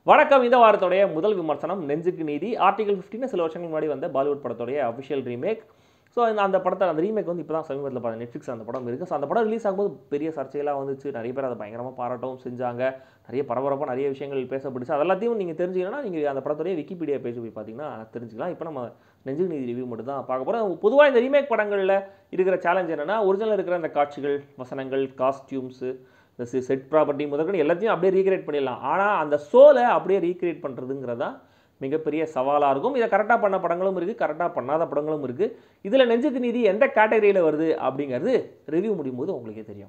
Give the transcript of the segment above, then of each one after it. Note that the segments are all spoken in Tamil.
வணக்கம் இந்த வாரத்துடைய முதல் விமர்சனம் நெஞ்சுக்கு நீதி ஆர்டிகல் 15 சில வருஷங்கள் முன்னாடி வந்த பாலிவுட் படத்துடைய அஃபிஷியல் ரீமேக் ஸோ இந்த அந்த படத்தை அந்த ரீமேக் வந்து இப்போ தான் சமீபத்தில் பார்த்தா நெட்ஃப்ளிக்ஸ் அந்த படம் இருக்குது ஸோ அந்த படம் ரிலீஸ் ஆகும்போது பெரிய சர்ச்சைகளாக வந்துச்சு நிறைய பேர் அதை பயங்கரமாக பாராட்டவும் செஞ்சாங்க நிறைய பரபரப்பாக நிறைய விஷயங்கள் பேசப்பட்டுச்சு அது எல்லாத்தையும் நீங்கள் தெரிஞ்சுக்கணும்னா நீங்கள் அந்த படத்துடைய விக்கிபீடியா பேஜ் போய் பார்த்தீங்கன்னா தெரிஞ்சுக்கலாம் இப்போ நம்ம நெஞ்சுக்கு நீதி ரிவ்யூ மட்டும் தான் பார்க்க போகிறோம் பொதுவாக இந்த ரீமேக் படங்களில் இருக்கிற சேலஞ்ச் என்னன்னா ஒரிஜினல் இருக்கிற அந்த காட்சிகள் வசனங்கள் காஸ்டியூம்ஸு இந்த செட் ப்ராப்பர்ட்டி முதற்கொண்டு எல்லாத்தையும் அப்படியே ரீக்ரியேட் பண்ணிடலாம் ஆனால் அந்த சோலை அப்படியே ரீக்ரியேட் பண்ணுறதுங்கிறதா மிகப்பெரிய சவாலாக இருக்கும் இதை கரெக்டாக பண்ண படங்களும் இருக்குது கரெக்டாக பண்ணாத படங்களும் இருக்குது இதில் நெஞ்சுக்கு நீதி எந்த கேட்டகரியில் வருது அப்படிங்கிறது ரிவ்யூ முடியும் போது உங்களுக்கே தெரியும்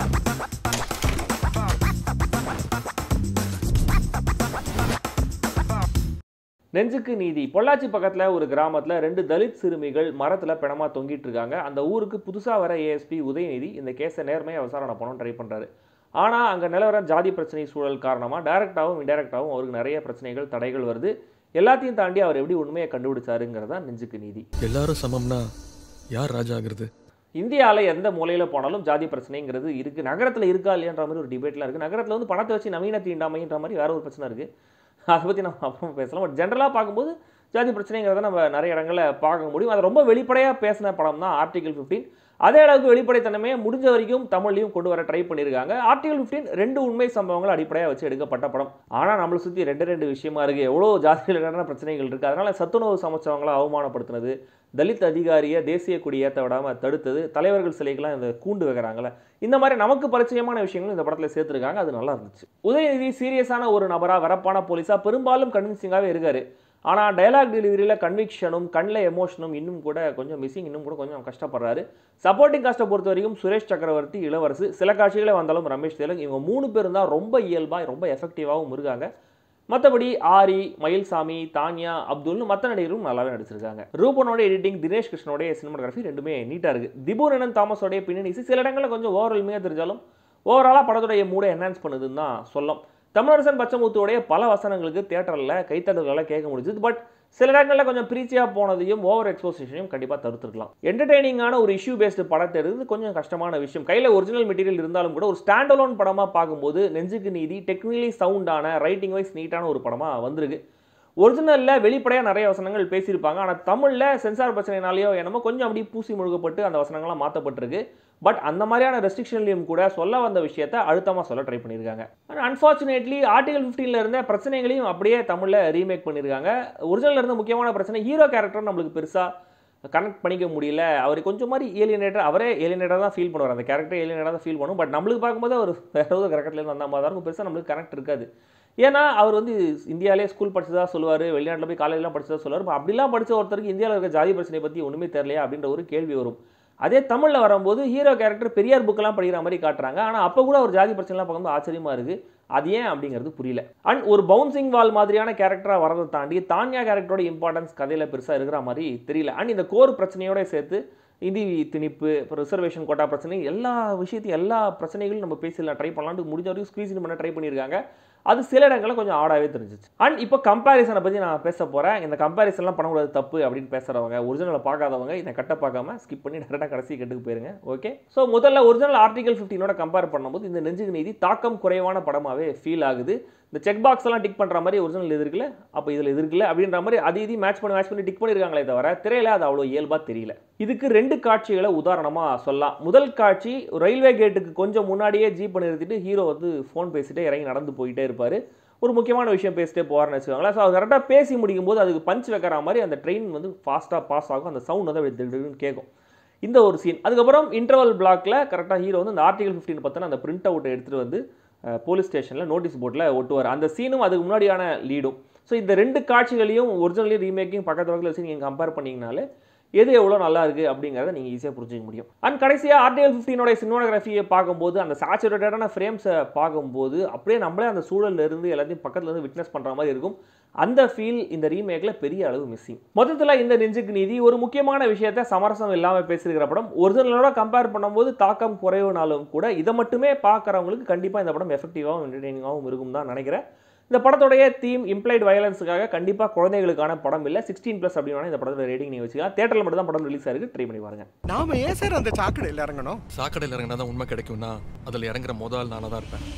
நெஞ்சுக்கு நீதி பொள்ளாச்சி பக்கத்தில் ஒரு கிராமத்தில் ரெண்டு தலித் சிறுமிகள் மரத்தில் பிணமாக தொங்கிட்டு இருக்காங்க அந்த ஊருக்கு புதுசாக வர ஏஎஸ்பி உதயநிதி இந்த கேஸை நேர்மையாக விசாரணை பண்ணணும் ட்ரை பண்ணுறாரு ஆனால் அங்கே நிலவர ஜாதி பிரச்சனை சூழல் காரணமாக டைரக்டாகவும் இன்டைரக்டாகவும் அவருக்கு நிறைய பிரச்சனைகள் தடைகள் வருது எல்லாத்தையும் தாண்டி அவர் எப்படி உண்மையை கண்டுபிடிச்சாருங்கிறது தான் நெஞ்சுக்கு நீதி எல்லாரும் சமம்னா யார் ராஜா ஆகுறது இந்தியாவில் எந்த மூலையில் போனாலும் ஜாதி பிரச்சனைங்கிறது இருக்குது நகரத்தில் இருக்கா இல்லையான்ற மாதிரி ஒரு டிபேட்லாம் இருக்குது நகரத்தில் வந்து பணத்தை வச்சு நவீன தீண்டாமைன்ற மாதிரி வேற ஒரு பிரச்சனை இருக்குது அதை பற்றி நம்ம அப்புறம் பேசலாம் பட் ஜென்ரலாக பார்க்கும்போது ஜாதி பிரச்சனைங்கிறத நம்ம நிறைய இடங்களில் பார்க்க முடியும் அது ரொம்ப வெளிப்படையாக பேசின படம் தான் ஆர்டிகல் 15 அதே அளவுக்கு வெளிப்படைத்தன்மையை முடிஞ்ச வரைக்கும் தமிழ்லையும் கொண்டு வர ட்ரை பண்ணியிருக்காங்க ஆர்டிகல் 15 ரெண்டு உண்மை சம்பவங்களை அடிப்படையாக வச்சு எடுக்கப்பட்ட படம் ஆனால் நம்மளை சுற்றி ரெண்டு ரெண்டு விஷயமா இருக்குது எவ்வளோ ஜாதியிலான பிரச்சனைகள் இருக்குது அதனால் சத்துணவு சமைச்சவங்களை அவமானப்படுத்தினது தலித் அதிகாரியை தேசிய கொடி ஏற்ற விடாமல் தடுத்தது தலைவர்கள் சிலைக்கெல்லாம் இந்த கூண்டு வைக்கிறாங்களே இந்த மாதிரி நமக்கு பரிச்சயமான விஷயங்களும் இந்த படத்தில் சேர்த்துருக்காங்க அது நல்லா இருந்துச்சு உதயநிதி சீரியஸான ஒரு நபராக வரப்பான போலீஸாக பெரும்பாலும் கன்வின்சிங்காகவே இருக்காரு ஆனால் டயலாக் டெலிவரியில் கன்விக்ஷனும் கண்ணில் எமோஷனும் இன்னும் கூட கொஞ்சம் மிஸ்ஸிங் இன்னும் கூட கொஞ்சம் கஷ்டப்படுறாரு சப்போர்ட்டிங் காஸ்ட்டை பொறுத்த வரைக்கும் சுரேஷ் சக்கரவர்த்தி இளவரசு சில காட்சிகளே வந்தாலும் ரமேஷ் தேலங் இவங்க மூணு பேரும் தான் ரொம்ப இயல்பாக ரொம்ப எஃபெக்டிவாகவும் இருக்காங்க மற்றபடி ஆரி மயில்சாமி தான்யா அப்துல்னு மற்ற நடிகரும் நல்லாவே நடிச்சிருக்காங்க ரூபனோட எடிட்டிங் தினேஷ் கிருஷ்ணோடைய சினிமாகிராஃபி ரெண்டுமே நீட்டாக இருக்குது திபுரனன் தாமஸோடைய பின்னணி இசை சில இடங்களில் கொஞ்சம் ஓவரால்மையாக தெரிஞ்சாலும் ஓவராலாக படத்துடைய மூடை என்ஹான்ஸ் பண்ணுதுன்னு தான் சொல்லும் தமிழரசன் பச்சமுத்துவோடைய பல வசனங்களுக்கு தேட்டரில் கைத்தட்டல்களை கேட்க முடிஞ்சது பட் சில இடங்களில் கொஞ்சம் பிரீச்சியாக போனதையும் ஓவர் எக்ஸ்போசிஷனையும் கண்டிப்பாக தவிர்த்துருக்கலாம் என்டர்டெய்னிங்கான ஒரு இஷ்யூ பேஸ்டு படத்தை எடுத்து கொஞ்சம் கஷ்டமான விஷயம் கையில் ஒரிஜினல் மெட்டீரியல் இருந்தாலும் கூட ஒரு ஸ்டாண்ட் அலோன் படமாக பார்க்கும்போது நெஞ்சுக்கு நீதி டெக்னிக்கலி சவுண்டான ரைட்டிங் வைஸ் நீட்டான ஒரு படமாக வந்திருக்கு ஒரிஜினலில் வெளிப்படையாக நிறைய வசனங்கள் பேசியிருப்பாங்க ஆனால் தமிழில் சென்சார் பிரச்சனைனாலேயோ என்னமோ கொஞ்சம் அப்படி பூசி முழுகப்பட்டு அந்த வசனங்கள்லாம் மாற்றப்பட்டிருக்கு பட் அந்த மாதிரியான ரெஸ்ட்ரிக்ஷன்லையும் கூட சொல்ல வந்த விஷயத்தை அழுத்தமாக சொல்ல ட்ரை பண்ணியிருக்காங்க ஆனால் அன்ஃபார்ச்சுனேட்லி ஆர்டிகல் 15 இருந்த பிரச்சனைகளையும் அப்படியே தமிழில் ரீமேக் பண்ணியிருக்காங்க ஒரிஜினல் இருந்த முக்கியமான பிரச்சனை ஹீரோ கேரக்டர் நம்மளுக்கு பெருசாக கனெக்ட் பண்ணிக்க முடியல அவர் கொஞ்சம் மாதிரி ஏலியனேட்டர் அவரே ஏலியனேட்டர் தான் ஃபீல் பண்ணுவார் அந்த கேரக்டர் ஏலியனேட்டர் தான் ஃபீல் பண்ணும் பட் நம்மளுக்கு பார்க்கும்போது அவர் வேற ஏதோ கரெக்ட்லேருந்து வந்த மாதிரி தான் இருக்கும் பெருசாக நம்மளுக்கு கனெக்ட் இருக்காது ஏன்னா அவர் வந்து இந்தியாவிலே ஸ்கூல் படிச்சதா சொல்லுவார் வெளிநாட்டில் போய் காலேஜ்லாம் படிச்சதா சொல்லுவார் இப்போ அப்படிலாம் படிச்ச ஒருத்தருக்கு இந்தியாவில் இருக்க ஜாதி பிரச்சனை பற்றி ஒன்றுமே தெரியலையா அப்படின்ற ஒரு கேள்வி வரும் அதே தமிழில் வரும்போது ஹீரோ கேரக்டர் பெரியார் புக்கெல்லாம் படிக்கிற மாதிரி காட்டுறாங்க ஆனால் அப்போ கூட ஒரு ஜாதி பிரச்சனைலாம் பார்க்கும்போது ஆச்சரியமாக இருக்குது அது ஏன் அப்படிங்கிறது புரியல அண்ட் ஒரு பவுன்சிங் வால் மாதிரியான கேரக்டராக வரதை தாண்டி தான்யா கேரக்டரோட இம்பார்ட்டன்ஸ் கதையில் பெருசாக இருக்கிற மாதிரி தெரியல அண்ட் இந்த கோர் பிரச்சனையோட சேர்த்து இந்தி திணிப்பு இப்போ ரிசர்வேஷன் கோட்டா பிரச்சனை எல்லா விஷயத்தையும் எல்லா பிரச்சனைகளும் நம்ம பேசிடலாம் ட்ரை பண்ணலாம்னு முடிஞ்ச வரைக்கும் ஸ்க்ரீஸ் பண்ண ட்ரை பண்ணியிருக்காங்க அது சில இடங்களில் கொஞ்சம் ஆடாவே தெரிஞ்சிச்சு அண்ட் இப்போ கம்பேரிசனை பற்றி நான் பேச போகிறேன் இந்த கம்பேரிசன்லாம் பண்ணக்கூடாது தப்பு அப்படின்னு பேசுகிறவங்க ஒரிஜினலை பார்க்காதவங்க இதை கட்ட பார்க்காம ஸ்கிப் பண்ணி டேரெக்டாக கடைசி கட்டுக்கு போயிருங்க ஓகே ஸோ முதல்ல ஒரிஜினல் ஆர்டிகல் ஃபிஃப்டீனோட கம்பேர் பண்ணும்போது இந்த நெஞ்சுக்கு நீதி தாக்கம் குறைவான படமாகவே ஃபீல் ஆகுது இந்த செக் பாக்ஸ் எல்லாம் டிக் பண்ணுற மாதிரி ஒரிஜினல் இது இருக்குல்ல அப்போ இதில் இது இருக்குல்ல அப்படின்ற மாதிரி அது இதையும் மேட்ச் பண்ணி மேட்ச் பண்ணி டிக் பண்ணியிருக்காங்களே தவிர திரையில அது அவ்வளோ இயல்பாக தெரியல இதுக்கு ரெண்டு காட்சிகளை உதாரணமாக சொல்லலாம் முதல் காட்சி ரயில்வே கேட்டுக்கு கொஞ்சம் முன்னாடியே ஜீப்பை நிறுத்திட்டு ஹீரோ வந்து ஃபோன் பேசிட்டே இறங்கி நடந்து போயிட்டே இருப்பார் ஒரு முக்கியமான விஷயம் பேசிட்டே போவார்னு வச்சுக்கோங்களேன் ஸோ அது கரெக்டாக பேசி முடிக்கும் போது அதுக்கு பஞ்ச் வைக்கிற மாதிரி அந்த ட்ரெயின் வந்து ஃபாஸ்ட்டாக பாஸ் ஆகும் அந்த சவுண்ட் வந்து அப்படி திடீர்னு கேட்கும் இந்த ஒரு சீன் அதுக்கப்புறம் இன்டர்வல் பிளாக்ல கரெக்டாக ஹீரோ வந்து இந்த ஆர்டிகல் 15 பற்றின அந்த பிரிண்ட் அவுட்டை எடுத்துகிட்டு வந்து போலீஸ் ஸ்டேஷனில் நோட்டீஸ் போர்டில் ஒட்டுவார் அந்த சீனும் அதுக்கு முன்னாடியான லீடும் ஸோ இந்த ரெண்டு காட்சிகளையும் ஒரிஜினலி ரீமேக்கிங் பக்கத்து பக்கத்தில் வச்சு நீங்கள் கம்பேர் பண்ணிங்கனாலே எது எவ்வளோ நல்லா இருக்குது அப்படிங்கிறத நீங்கள் ஈஸியாக புரிஞ்சிக்க முடியும் அண்ட் கடைசியாக ஆர்டிஎல் ஃபிஃப்டீனோட சினிமாகிராஃபியை பார்க்கும்போது அந்த சேச்சுரேட்டடான ஃப்ரேம்ஸை பார்க்கும்போது அப்படியே நம்மளே அந்த சூழல்ல இருந்து எல்லாத்தையும் பக்கத்துல இருந்து விட்னஸ் பண்ணுற மாதிரி இருக்கும் அந்த ஃபீல் இந்த ரீமேக்கில் பெரிய அளவு மிஸ்ஸிங் மொத்தத்தில் இந்த நெஞ்சுக்கு நீதி ஒரு முக்கியமான விஷயத்தை சமரசம் இல்லாமல் பேசியிருக்கிற படம் ஒரிஜினலோட கம்பேர் பண்ணும்போது தாக்கம் குறைவுனாலும் கூட இதை மட்டுமே பார்க்குறவங்களுக்கு கண்டிப்பாக இந்த படம் எஃபெக்டிவாகவும் என்டர்டெய்னிங்காகவும் இருக்கும் தான் நினைக்கிறேன் இந்த படத்துடைய தீம் இம்ப்ளைட் வயலன்ஸுக்காக கண்டிப்பாக குழந்தைகளுக்கான படம் இல்லை சிக்ஸ்டீன் ப்ளஸ் அப்படின்னு இந்த படத்தோட ரேட்டிங் நீங்கள் வச்சுக்கலாம் தேட்டரில் மட்டும் தான் படம் ரிலீஸ் ஆயிருக்கு ட்ரை பண்ணி பாருங்க நாம ஏன் சார் அந்த சாக்கடையில் இறங்கணும் சாக்கடையில் இறங்கினா தான் உண்மை கிடைக்கும்னா அதில் இறங்குற முதல் நானாக தான் இருப்பேன்